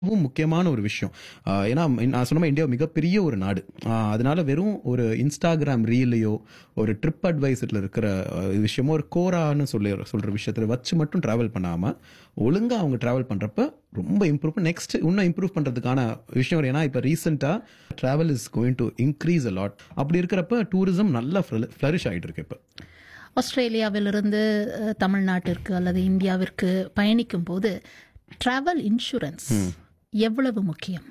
மிகவும் முக்கியமான ஒரு விஷயம் ஆஹ் ஏன்னா நான் சொன்ன மாதிரி இந்தியா மிகப்பெரிய ஒரு நாடு ஆஹ் அதனால வெறும் ஒரு இன்ஸ்டாகிராம் ரீலையோ ஒரு ட்ரிப் அட்வைஸில் இருக்கிற ஆஹ் விஷயமோ ஒரு கோரான்னு சொல்லி சொல்ற விஷயத்துல வச்சு மட்டும் டிராவல் பண்ணாம ஒழுங்கா அவங்க டிராவல் பண்றப்ப ரொம்ப இம்ப்ரூவ் நெக்ஸ்ட் இன்னும் இம்ப்ரூவ் பண்றதுக்கான விஷயம் இருக்கு. ஏன்னா இப்போ ரீசெண்டா travel is going to increase a lot அப்படி இருக்கிறப்ப டூரிசம் நல்லா ஃபிளரிஷ் ஆயிட்டு இருக்கு இப்போ ஆஸ்திரேலியாவிலிருந்து அஹ், தமிழ்நாட்டிற்கு அல்லது இந்தியாவிற்கு பயணிக்கும் போது டிராவல் இன்சூரன்ஸ் எவ்வளவு முக்கியம்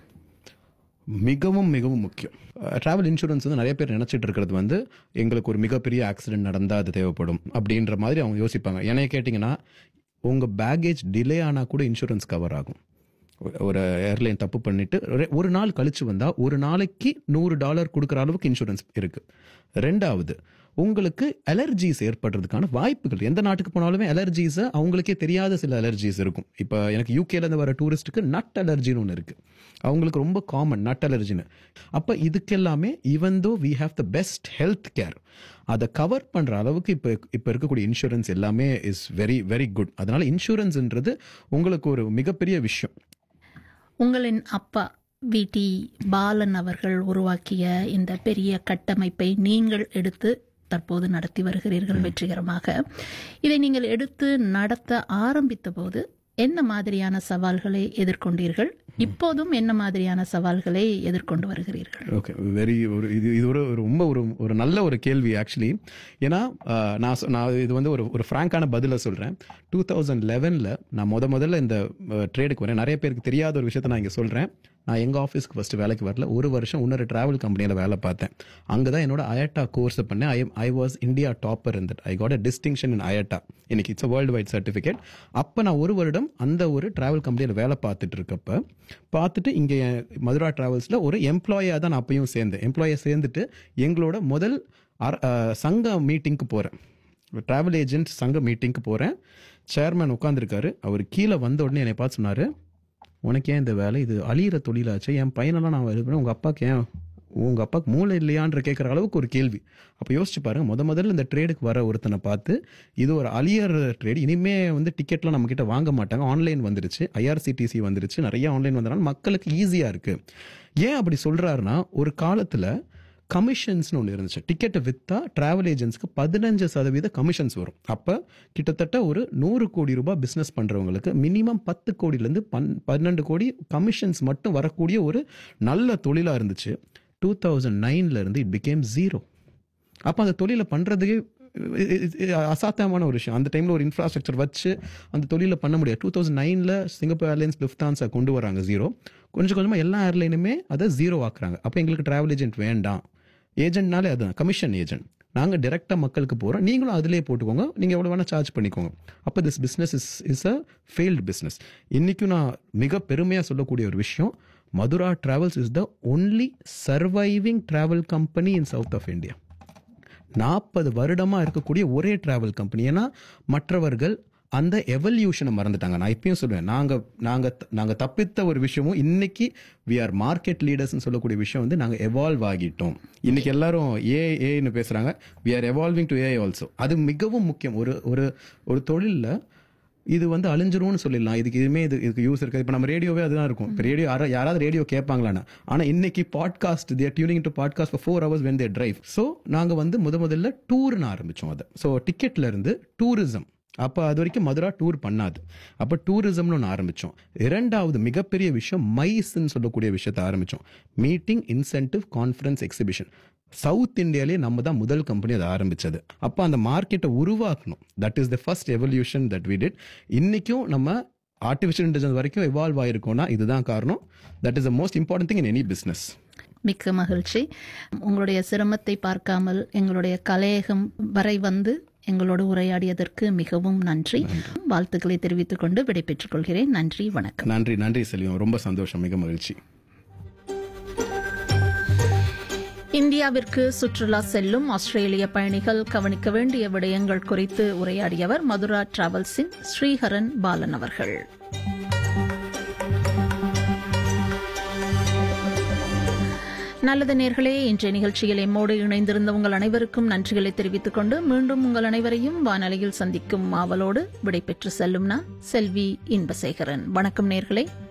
மிகவும் மிகவும் முக்கியம் டிராவல் இன்சூரன்ஸ் வந்து நிறைய பேர் நினைச்சிட்டு இருக்கிறது வந்து எங்களுக்கு ஒரு மிகப்பெரிய ஆக்சிடென்ட் நடந்தால் அது தேவைப்படும் அப்படின்ற மாதிரி அவங்க யோசிப்பாங்க என்னைய கேட்டிங்கன்னா உங்கள் பேகேஜ் டிலே ஆனால் கூட இன்சூரன்ஸ் கவர் ஆகும் ஒரு ஏர்லைன் தப்பு பண்ணிட்டு ஒரு- ஒரு நாள் கழிச்சு வந்தால் ஒரு நாளைக்கு நூறு டாலர் கொடுக்குற அளவுக்கு இன்சூரன்ஸ் இருக்கு ரெண்டாவது உங்களுக்கு அலர்ஜிஸ் ஏற்படுறதுக்கான வாய்ப்புகள் எந்த நாட்டுக்கு போனாலுமே அலர்ஜிஸை அவங்களுக்கே தெரியாத சில அலர்ஜிஸ் இருக்கும் இப்போ எனக்கு யூகேல இருந்து வர டூரிஸ்ட்டுக்கு நட் அலர்ஜின்னு ஒன்று இருக்கு அவங்களுக்கு ரொம்ப காமன் நட் அலர்ஜின்னு அப்போ இதுக்கெல்லாமே even though we have the best health care அதை கவர் பண்ணுற அளவுக்கு இப்போ இப்போ இருக்கக்கூடிய இன்சூரன்ஸ் எல்லாமே இஸ் வெரி வெரி குட் அதனால இன்சூரன்ஸ்ன்றது உங்களுக்கு ஒரு மிகப்பெரிய விஷயம் உங்களின் அப்பா வி டி பாலன் அவர்கள் உருவாக்கிய இந்த பெரிய கட்டமைப்பை நீங்கள் எடுத்து தற்போது நடத்தி வருகிறீர்கள் வெற்றிகரமாக இதை நீங்கள் எடுத்து நடத்த ஆரம்பித்த போது என்ன மாதிரியான சவால்களை எதிர்கொண்டீர்கள் இப்போதும் என்ன மாதிரியான சவால்களை எதிர்கொண்டு வருகிறீர்கள் ஓகே வெரி ஒரு இது இது ஒரு ஒரு ரொம்ப ஒரு ஒரு நல்ல ஒரு கேள்வி ஆக்சுவலி ஏன்னா ஆஹ், நான் சொ- நான் இது வந்து ஒரு ஒரு ஃப்ராங்கான பதிலை சொல்கிறேன் டூ தௌசண்ட் லெவனில் நான் முத முதல்ல இந்த ட்ரேடுக்கு வரேன் நிறைய பேருக்கு தெரியாத ஒரு விஷயத்த நான் இங்கே சொல்கிறேன் நான் எங்கள் ஆஃபீஸ்க்கு ஃபஸ்ட்டு வேலைக்கு வரல ஒரு வருஷம் இன்னொரு ட்ராவல் கம்பெனியில் வேலை பார்த்தேன் அங்கே தான் என்னோட அயட்டா கோர்ஸை பண்ணேன் I I was India topper in that I got a distinction in IATA இன்னைக்கு இட்ஸ் வேர்ல்டு வைட் சர்டிஃபிகேட் அப்போ நான் ஒரு வருடம் அந்த ஒரு டிராவல் கம்பெனியில் வேலை பார்த்துட்டு இருக்கப்ப பார்த்துட்டு இங்கே மதுரா டிராவல்ஸில் ஒரு எம்ப்ளாயாக தான் நான் அப்பயும் சேர்ந்தேன் எம்ப்ளாயை சேர்ந்துட்டு எங்களோட முதல் அர- அஹ், சங்க மீட்டிங்க்கு போகிறேன் டிராவல் ஏஜென்ட் சங்க மீட்டிங்க்கு போகிறேன் சேர்மேன் உட்காந்துருக்காரு அவர் கீழே வந்த உடனே என்னை பார்த்து சொன்னார் உனக்கு ஏன் இந்த வேலை இது அழியிற தொழிலாச்சு என் பையனெல்லாம் நான் இது பண்ணேன் உங்கள் அப்பாவுக்கு ஏன் உங்கள் அப்பாவுக்கு மூளை இல்லையான்ற கேட்குற அளவுக்கு ஒரு கேள்வி அப்போ யோசிச்சு பாருங்க முத முதல்ல இந்த ட்ரேடுக்கு வர ஒருத்தனை பார்த்து இது ஒரு அழியர் ட்ரேட் இனிமே வந்து டிக்கெட்லாம் நம்ம கிட்ட வாங்க மாட்டாங்க ஆன்லைன் வந்துருச்சு ஐஆர்சிடிசி வந்துருச்சு நிறைய ஆன்லைன் வந்தனால மக்களுக்கு ஈஸியாக இருக்கு ஏன் அப்படி சொல்றாருன்னா ஒரு காலத்தில் கமிஷன்ஸ்னு ஒன்று இருந்துச்சு டிக்கெட்டை விற்றா டிராவல் ஏஜென்ட்ஸ்க்கு பதினஞ்சு சதவீத கமிஷன்ஸ் வரும் அப்போ கிட்டத்தட்ட ஒரு நூறு கோடி ரூபாய் பிஸ்னஸ் பண்ணுறவங்களுக்கு மினிமம் பத்து கோடியிலேருந்து பன் பன்னெண்டு கோடி கமிஷன்ஸ் மட்டும் வரக்கூடிய ஒரு நல்ல தொழிலாக இருந்துச்சு டூ தௌசண்ட் நைன்லேருந்து இட் பிகேம் ஜீரோ அப்போ அந்த தொழிலை பண்ணுறதுக்கே அசாத்தியமான ஒரு விஷயம் அந்த டைமில் ஒரு இன்ஃப்ராஸ்ட்ரக்சர் வச்சு அந்த தொழிலை பண்ண முடியாது டூ தௌசண்ட் நைனில் சிங்கப்பூர் ஏர்லைன்ஸ் லிஃப்டான்ஸை கொண்டு வராங்க ஜீரோ கொஞ்சம் கொஞ்சமாக எல்லா ஏர்லைனுமே அதை ஜீரோ ஆக்குறாங்க அப்போ எங்களுக்கு டிராவல் ஏஜென்ட் வேண்டாம் ஏஜென்ட்னாலே அதுதான் கமிஷன் ஏஜென்ட் நாங்கள் டேரெக்டாக மக்களுக்கு போகிறோம் நீங்களும் அதிலே போட்டுக்கோங்க நீங்கள் எவ்வளோ வேணால் சார்ஜ் பண்ணிக்கோங்க அப்போ this business is is a failed business இன்றைக்கும் நான் மிக பெருமையாக சொல்லக்கூடிய ஒரு விஷயம் Madura travels is the only surviving travel company in south of India நாற்பது வருடமா இருக்கக்கூடிய ஒரே டிராவல் கம்பெனி ஏன்னா மற்றவர்கள் அந்த எவல்யூஷனை மறந்துட்டாங்க நான் இப்பயும் சொல்லுவேன் நாங்க நாங்க நாங்க தப்பித்த ஒரு விஷயமும் இன்னைக்கு வி ஆர் மார்க்கெட் லீடர்ஸ்னு சொல்லக்கூடிய விஷயம் வந்து நாங்க எவால்வ் ஆகிட்டோம் இன்னைக்கு எல்லாரும் ஏ ஏன்னு பேசுறாங்க we are evolving to uh also அது மிகவும் முக்கியம் ஒரு ஒரு ஒரு தொழில்ல இது வந்து அழிஞ்சிரும்னு சொல்லிடலாம் இதுக்கு இதுமே இது இதுக்கு யூஸ் இருக்காது இப்போ நம்ம ரேடியோவே அதுதான் இருக்கும் இப்போ ரேடியோ யாரா யாராவது ரேடியோ கேட்பாங்களான்னு ஆனால் இன்னைக்கு podcast they're tuning to podcast for four hours when they drive so நாங்கள் வந்து முத முதல்ல டூர்னு ஆரம்பித்தோம் அதை ஸோ டிக்கெட்ல இருந்து டூரிசம் அப்போ அது வரைக்கும் மதுரா டூர் பண்ணாது அப்போ டூரிசம்னு ஒன்று ஆரம்பித்தோம் இரண்டாவது மிகப்பெரிய விஷயம் மைஸ்ன்னு சொல்லக்கூடிய விஷயத்தை ஆரம்பித்தோம் meeting incentive conference exhibition south இந்தியாலே நம்ம தான் முதல் கம்பெனி அதை ஆரம்பிச்சது அப்போ அந்த மார்க்கெட்டை உருவாக்கணும் that is the first evolution that we did இன்னைக்கும் நம்ம ஆர்டிஃபிஷியல் இன்டெலிஜென்ஸ் வரைக்கும் எவால்வ் ஆயிருக்கோம்னா இதுதான் காரணம் that is the most important thing in any business மிக்க மகிழ்ச்சி உங்களுடைய சிரமத்தை பார்க்காமல் எங்களுடைய கலையகம் வரை வந்து எங்களோடு உரையாடியதற்கு மிகவும் நன்றி வாழ்த்துக்களை தெரிவித்துக் கொண்டு விடைபெற்றுக் கொள்கிறேன் நன்றி வணக்கம் நன்றி நன்றி செல்வம் ரொம்ப சந்தோஷம் மிக மகிழ்ச்சி இந்தியாவிற்கு சுற்றுலா செல்லும் ஆஸ்திரேலிய பயணிகள் கவனிக்க வேண்டிய விடயங்கள் குறித்து உரையாடியவர் மதுரா டிராவல்ஸின் ஸ்ரீஹரன் பாலன் அவர்கள் நல்லது நேர்களே இன்றைய நிகழ்ச்சியில் எம்மோடு இணைந்திருந்த உங்கள் அனைவருக்கும் நன்றிகளை தெரிவித்துக் கொண்டு மீண்டும் உங்கள் அனைவரையும் வானொலியில் சந்திக்கும் ஆவலோடு விடைபெற்று செல்லும் நான் செல்வி இன்பசேகரன் வணக்கம் நேர்களே